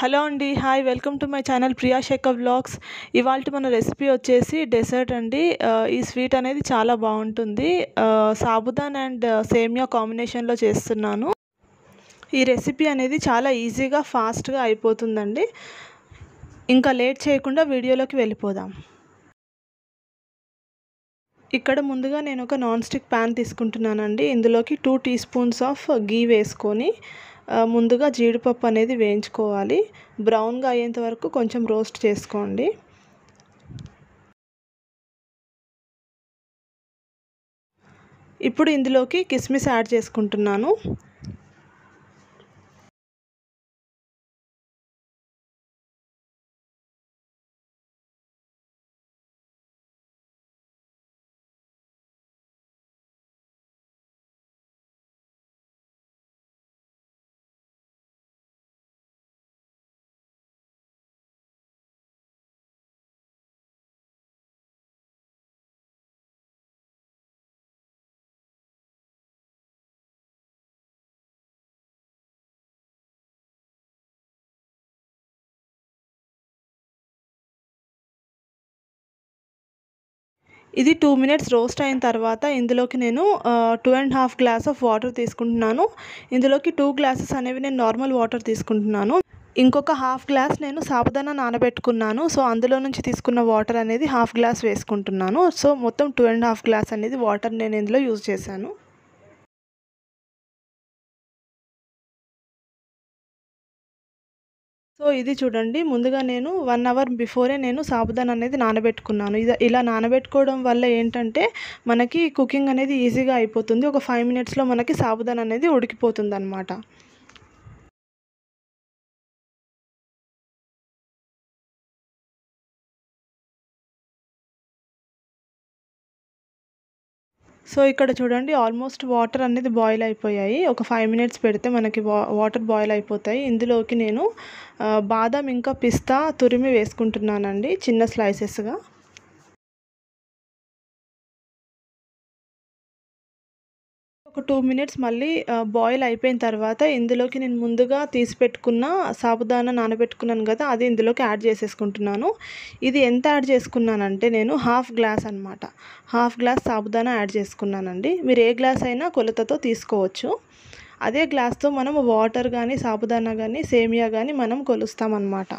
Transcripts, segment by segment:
hello అండి hi welcome to my channel Priya Shekhar vlogs ఇవాళ మన రెసిపీ వచ్చేసి డెసర్ట్ అండి ఆ, ఈ స్వీట్ అనేది చాలా బాగుంటుంది ఆ, సాబుదాన్ అండ్ సేమియా కాంబినేషన్లో చేస్తున్నాను ఈ రెసిపీ అనేది చాలా ఈజీగా ఫాస్ట్గా అయిపోతుందండి ఇంకా లేట్ చేయకుండా వీడియోలోకి వెళ్ళిపోదాం ఇక్కడ ముందుగా నేను ఒక నాన్ స్టిక్ ప్యాన్ తీసుకుంటున్నానండి ఇందులోకి two teaspoons of ghee వేసుకొని ఆ, ముందుగా జీడిపప్పు అనేది వేయించుకోవాలి బ్రౌన్గా అయ్యేంత వరకు కొంచెం రోస్ట్ చేసుకోండి ఇప్పుడు ఇందులోకి కిస్మిస్ యాడ్ చేసుకుంటున్నాను ఇది టూ మినిట్స్ రోస్ట్ అయిన తర్వాత ఇందులోకి నేను two and half glass of water తీసుకుంటున్నాను ఇందులోకి టూ గ్లాసెస్ అనేవి నేను నార్మల్ వాటర్ తీసుకుంటున్నాను ఇంకొక హాఫ్ గ్లాస్ నేను సాబుదానా నానబెట్టుకున్నాను సో అందులో నుంచి తీసుకున్న వాటర్ అనేది హాఫ్ గ్లాస్ వేసుకుంటున్నాను సో మొత్తం టూ అండ్ హాఫ్ గ్లాస్ అనేది వాటర్ నేను ఇందులో యూజ్ చేశాను సో ఇది చూడండి ముందుగా నేను వన్ అవర్ బిఫోరే నేను సాబుదాన్ అనేది నానబెట్టుకున్నాను ఇది ఇలా నానబెట్టుకోవడం వల్ల ఏంటంటే మనకి కుకింగ్ అనేది ఈజీగా అయిపోతుంది ఒక ఫైవ్ మినిట్స్లో మనకి సాబుదాన్ అనేది ఉడికిపోతుంది అనమాట సో ఇక్కడ చూడండి ఆల్మోస్ట్ వాటర్ అనేది బాయిల్ అయిపోయాయి ఒక ఫైవ్ మినిట్స్ పెడితే మనకి వా వాటర్ బాయిల్ అయిపోతాయి ఇందులోకి నేను బాదం ఇంకా పిస్తా తురిమి వేసుకుంటున్నానండి చిన్న స్లైసెస్గా ఒక టూ మినిట్స్ మళ్ళీ బాయిల్ అయిపోయిన తర్వాత ఇందులోకి నేను ముందుగా తీసి పెట్టుకున్న సాబుదానా నానబెట్టుకున్నాను కదా అది ఇందులోకి యాడ్ చేసేసుకుంటున్నాను ఇది ఎంత యాడ్ చేసుకున్నానంటే నేను హాఫ్ గ్లాస్ అనమాట హాఫ్ గ్లాస్ సాబుదానా యాడ్ చేసుకున్నానండి మీరు ఏ గ్లాస్ అయినా కొలతతో తీసుకోవచ్చు అదే గ్లాస్తో మనం వాటర్ కానీ సాబుదానా కానీ సేమియా కానీ మనం కొలుస్తామన్నమాట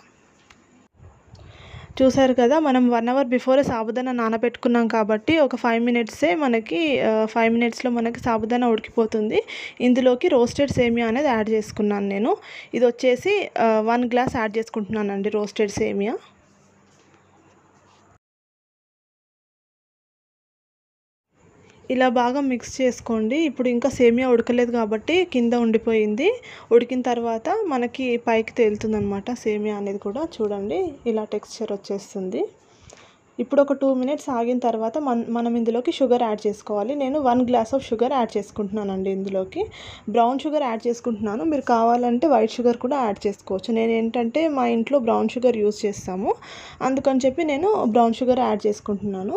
చూసారు కదా మనం వన్ అవర్ బిఫోరే సాబుదానా నానబెట్టుకున్నాం కాబట్టి ఒక ఫైవ్ మినిట్సే మనకి ఫైవ్ మినిట్స్లో మనకి సాబుదానా ఉడికిపోతుంది ఇందులోకి రోస్టెడ్ సేమియా అనేది యాడ్ చేసుకున్నాను నేను ఇది వచ్చేసి వన్ గ్లాస్ యాడ్ చేసుకుంటున్నానండి రోస్టెడ్ సేమియా ఇలా బాగా మిక్స్ చేసుకోండి ఇప్పుడు ఇంకా సేమియా ఉడకలేదు కాబట్టి కింద ఉండిపోయింది ఉడికిన తర్వాత మనకి పైకి తేలుతుంది అనమాట సేమియా అనేది కూడా చూడండి ఇలా టెక్స్చర్ వచ్చేస్తుంది ఇప్పుడు ఒక టూ మినిట్స్ ఆగిన తర్వాత మన మనం ఇందులోకి షుగర్ యాడ్ చేసుకోవాలి నేను one glass of sugar add చేసుకుంటున్నానండి ఇందులోకి బ్రౌన్ షుగర్ యాడ్ చేసుకుంటున్నాను మీరు కావాలంటే వైట్ షుగర్ కూడా యాడ్ చేసుకోవచ్చు నేను ఏంటంటే మా ఇంట్లో బ్రౌన్ షుగర్ యూస్ చేస్తాము అందుకని చెప్పి నేను బ్రౌన్ షుగర్ యాడ్ చేసుకుంటున్నాను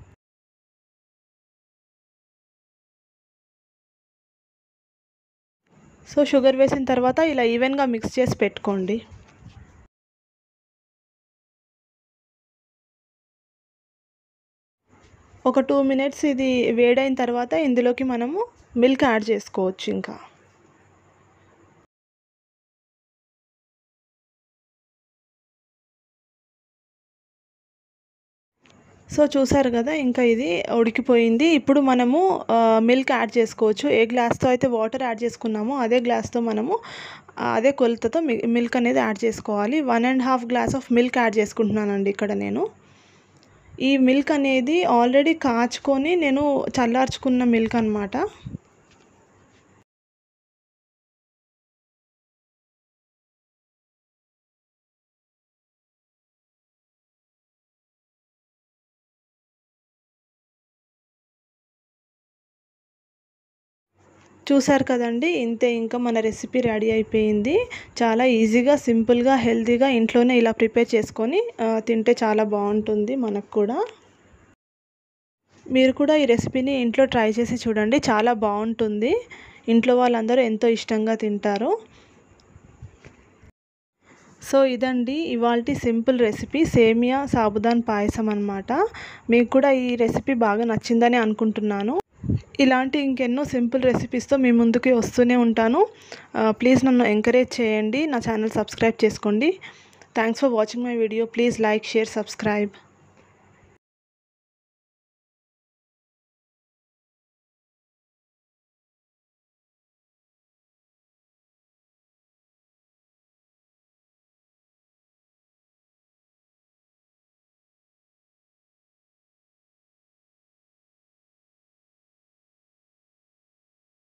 సో షుగర్ వేసిన తర్వాత ఇలా ఈవెన్గా మిక్స్ చేసి పెట్టుకోండి ఒక టూ మినిట్స్ ఇది వేడైన తర్వాత ఇందులోకి మనము మిల్క్ యాడ్ చేసుకోవచ్చు ఇంకా సో చూసారు కదా ఇంకా ఇది ఉడికిపోయింది ఇప్పుడు మనము మిల్క్ యాడ్ చేసుకోవచ్చు ఏ గ్లాస్తో అయితే వాటర్ యాడ్ చేసుకున్నామో అదే గ్లాస్తో మనము అదే కొలతతో మిల్క్ అనేది యాడ్ చేసుకోవాలి one and half glass of milk add చేసుకుంటున్నానండి ఇక్కడ నేను ఈ మిల్క్ అనేది ఆల్రెడీ కాచుకొని నేను చల్లార్చుకున్న మిల్క్ అనమాట చూసారు కదండి ఇంతే ఇంకా మన రెసిపీ రెడీ అయిపోయింది చాలా ఈజీగా సింపుల్గా హెల్తీగా ఇంట్లోనే ఇలా ప్రిపేర్ చేసుకొని తింటే చాలా బాగుంటుంది మనకు కూడా మీరు కూడా ఈ రెసిపీని ఇంట్లో ట్రై చేసి చూడండి చాలా బాగుంటుంది ఇంట్లో వాళ్ళందరూ ఎంతో ఇష్టంగా తింటారు సో ఇదండి ఇవాల్టి సింపుల్ రెసిపీ సేమియా సాబుదాన్ పాయసం అనమాట మీకు కూడా ఈ రెసిపీ బాగా నచ్చిందని అనుకుంటున్నాను ఇలాంటి ఇంకెన్నో సింపుల్ రెసిపీస్తో మీ ముందుకి వస్తూనే ఉంటాను ప్లీజ్ నన్ను ఎంకరేజ్ చేయండి నా ఛానల్ సబ్స్క్రైబ్ చేసుకోండి thanks for watching my video please like share subscribe